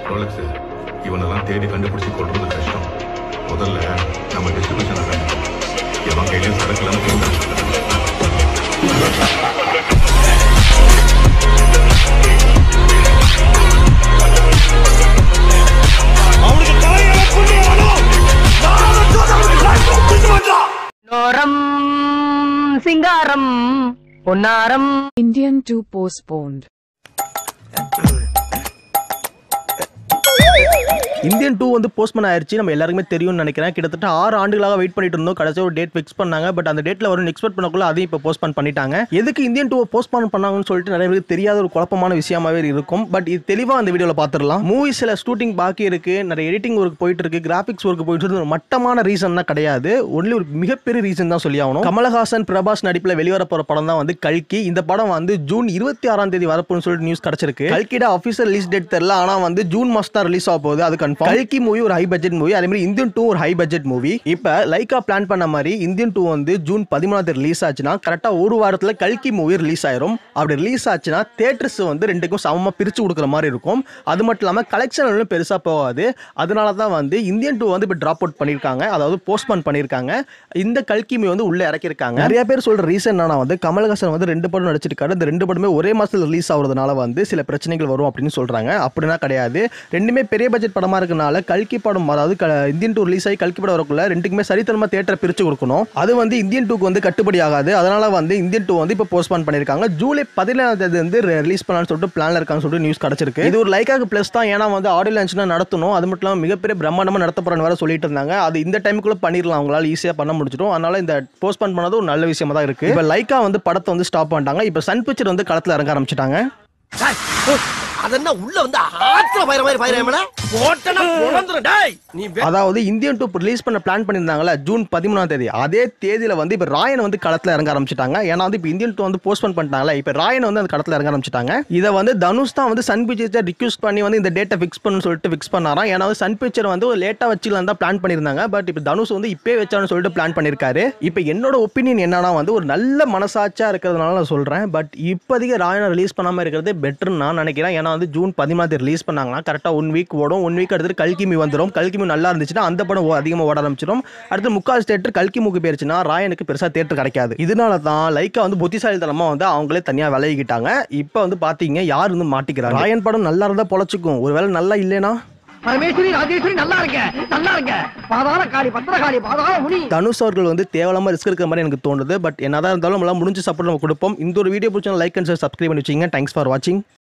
Rolex இவனெல்லாம் தேடி கண்டுபிடிச்சு கொள்றது கஷ்டம் முதல்ல நம்ம டிஸ்ட்ரிபியூஷன் ஆரம்பிக்கும் எவன் கையிலயும் சரக்குலாம் போங்க நோரம் சிங்காரம் பொன்னாரம் Indian 2 postponed. இந்தியன் டூ வந்து போஸ்ட்மன் ஆயிருச்சு நம்ம எல்லாருக்குமே தெரியும்னு நினைக்கிறேன் கிட்டத்தட்ட ஆறு ஆண்டுகளாக வெயிட் பண்ணிட்டு இருந்தோம் கடைசியாக ஒரு டேட் ஃபிக்ஸ் பண்ணாங்க பட் அந்த டேட்ல வரும் எக்ஸ்பெக்ட் பண்ணக்குள்ள அதையும் இப்போ போஸ்ட்போன் பண்ணிட்டாங்க எதுக்கு இந்தியன் டூ போஸ்ட்போன் பண்ணாங்கன்னு சொல்லிட்டு நிறைய பேருக்கு தெரியாத ஒரு குழப்பமான விஷயமாவே இருக்கும் பட் இது தெளிவாக அந்த வீடியோவில் பார்த்துடலாம் மூவி சில ஷூட்டிங் பாக்கி இருக்கு நிறைய எடிட்டிங் ஒர்க் போயிட்டு இருக்கு கிராஃபிக்ஸ் ஒர்க் போயிட்டு இருக்கு ஒரு மட்டமான ரீசன்னா கிடையாது ஒன்லி ஒரு மிகப்பெரிய ரீசன் தான் சொல்லி ஆகணும் கமலஹாசன் பிரபாஸ் நடிப்பில் வெளிவர போற படம் தான் வந்து கல்கி இந்த படம் வந்து ஜூன் இருபத்தி ஆறாம் தேதி வரப்போன்னு சொல்லிட்டு நியூஸ் கிடைச்சிருக்கு கல்கிட அஃபீஷியல் ரிலீஸ் டேட் தெரியல ஆனா வந்து ஜூன் மாசம் தான் ரிலீஸ் ஆக போகுது அது கன்ஃபார்ம் கல்கி மூவி ஒரு ஹை பட்ஜெட் மூவி அதே மாதிரி இந்தியன் டூ ஒரு ஹை பட்ஜெட் மூவி இப்போ லைக்கா பிளான் பண்ண மாதிரி இந்தியன் டூ வந்து ஜூன் பதிமூணாம் தேதி ரிலீஸ் ஆச்சுன்னா கரெக்டாக ஒரு வாரத்தில் கல்கி மூவி ரிலீஸ் ஆயிரும் அப்படி ரிலீஸ் ஆச்சுன்னா தேட்டர்ஸ் வந்து ரெண்டுக்கும் சமமாக பிரித்து கொடுக்குற மாதிரி இருக்கும் அது மட்டும் இல்லாமல் கலெக்ஷன் பெருசாக போகாது அதனால தான் வந்து இந்தியன் டூ வந்து இப்போ ட்ராப் அவுட் பண்ணியிருக்காங்க அதாவது போஸ்ட்போன் பண்ணியிருக்காங்க இந்த கல்கி மூவி வந்து உள்ளே இறக்கியிருக்காங்க நிறைய பேர் சொல்கிற ரீசன் என்னன்னா வந்து கமல்ஹாசன் வந்து ரெண்டு படம் நடிச்சிருக்காரு இந்த ரெண்டு படமே ஒரே மாதத்தில் ரிலீஸ் ஆகுறதுனால வந்து சில பிரச்சனைகள் வரும் அப்படின்னு சொல்கிறாங்க அப்படின்னா கிடையாது ரெண்டுமே பெரிய பட்ஜெட் படமாக இருக்கனால கல்கி படம் அதாவது க- இந்தியன் டூ ரிலீஸ் ஆகி கல்கி படம் வரக்குள்ள ரெண்டுக்குமே சரித்தனமாக தேட்டரை பிரித்து கொடுக்கணும் அது வந்து இந்தியன் டூக்கு வந்து கட்டுப்படி ஆகாது அதனால வந்து இந்தியன் டூ வந்து இப்போ போஸ்ட்பான் பண்ணியிருக்காங்க ஜூலை பதினேழாம் தேதி வந்து ரிலீஸ் பண்ணலாம்னு சொல்லிட்டு பிளான்ல இருக்கான்னு சொல்லிட்டு நியூஸ் கிடைச்சிருக்கு இது ஒரு லைக்காக ப்ளஸ் தான் ஏன்னா வந்து ஆடியோ லான்ச்னா நடத்தணும் அது மட்டும் இல்லாமல் மிகப்பெரிய பிரம்மாண்டமாக நடத்த போறேன்னு வேற சொல்லிட்டு இருந்தாங்க அது இந்த டைமுக்குள்ள பண்ணிடலாம் அவங்களால ஈஸியாக பண்ண முடிச்சிடும் அதனால இந்த போஸ்ட்பான் பண்ணது ஒரு நல்ல விஷயமா தான் இருக்கு இப்போ லைக்கா வந்து படத்தை வந்து ஸ்டாப் பண்ணிட்டாங்க இப்போ சன் பிக்சர் வந்து களத்தில் இறங்க ஆரம்பிச்சிட்டாங்க அதென்ன உள்ள வந்து ஆத்திர பயிர மாதிரி பயிர போட்டனா பொழந்துரும் டேய் நீ வே- அதாவது இந்தியன் டூ ரிலீஸ் பண்ண பிளான் பண்ணியிருந்தாங்கல்ல ஜூன் பதிமூணாம் தேதி அதே தேதியில வந்து இப்போ ராயன் வந்து களத்தில் இறங்க ஆரம்பிச்சிட்டாங்க ஏன்னா வந்து இப்போ இந்தியன் டூ வந்து போஸ்ட்போன் பண்ணிட்டாங்கல்ல இப்போ ராயன் வந்து அந்த களத்தில் இறங்க ஆரம்பிச்சிட்டாங்க இதை வந்து தனுஷ் தான் வந்து சன் பிக்சர்ஸை ரிக்வஸ்ட் பண்ணி வந்து இந்த டேட்டை ஃபிக்ஸ் பண்ணு சொல்லிட்டு ஃபிக்ஸ் பண்ணாராம் ஏன்னா வந்து சன் பிக்சர் வந்து லேட்டாக வச்சுக்கலாம் தான் பிளான் பண்ணியிருந்தாங்க பட் இப்போ தனுஷ் வந்து இப்பே வச்சான்னு சொல்லிட்டு பிளான் பண்ணியிருக்காரு இப்போ என்னோட ஒப்பீனியன் என்னன்னா வந்து ஒரு நல்ல மனசாட்சியா இருக்கிறதுனால நான் சொல்றேன் பட் இப்போதைக்கு ராயனை ரிலீஸ் பண்ணாம இருக்கிறது பெட்டர்னு நான் நினைக்கிறேன் ஏன்னா வந்து ஜூன் பதிமூணாம் தேதி ரிலீஸ் பண்ணாங்கன்னா கரெக்டாக ஒன் வீக் ஓடும் ஒன் வீக் அடுத்து கல்கிமி வந்துடும் கல்கிமி நல்லா இருந்துச்சுன்னா அந்த படம் அதிகமாக ஓட ஆரம்பிச்சிடும் அடுத்து முக்கால் தேட்டர் கல்கி மூக்கு போயிருச்சுன்னா ராயனுக்கு பெருசாக தேட்டர் கிடைக்காது இதனால தான் லைக்கா வந்து புத்திசாலித்தனமாக வந்து அவங்களே தனியாக விலகிக்கிட்டாங்க இப்போ வந்து பார்த்தீங்க யார் வந்து மாட்டிக்கிறாங்க ராயன் படம் நல்லா இருந்தால் பொழைச்சிக்கும் ஒருவேளை நல்லா இல்லைனா பரமேஸ்வரி ராஜேஸ்வரி நல்லா இருக்க நல்லா இருக்க பாதாள காளி பத்திரகாளி பாதாள முனி தனுஷ் அவர்கள் வந்து தேவையில்லாம ரிஸ்க் இருக்கிற மாதிரி எனக்கு தோணுது பட் என்னதான் இருந்தாலும் நம்மளால முடிஞ்ச சப்போர்ட் நம்ம கொடுப்போம் இந்த ஒரு வீடியோ பிடிச்சா லைக் அண்ட் சப்ஸ்கிரைப் பண்ணி வச்சிங்க தேங்க்ஸ் ஃபார் வாட்சிங்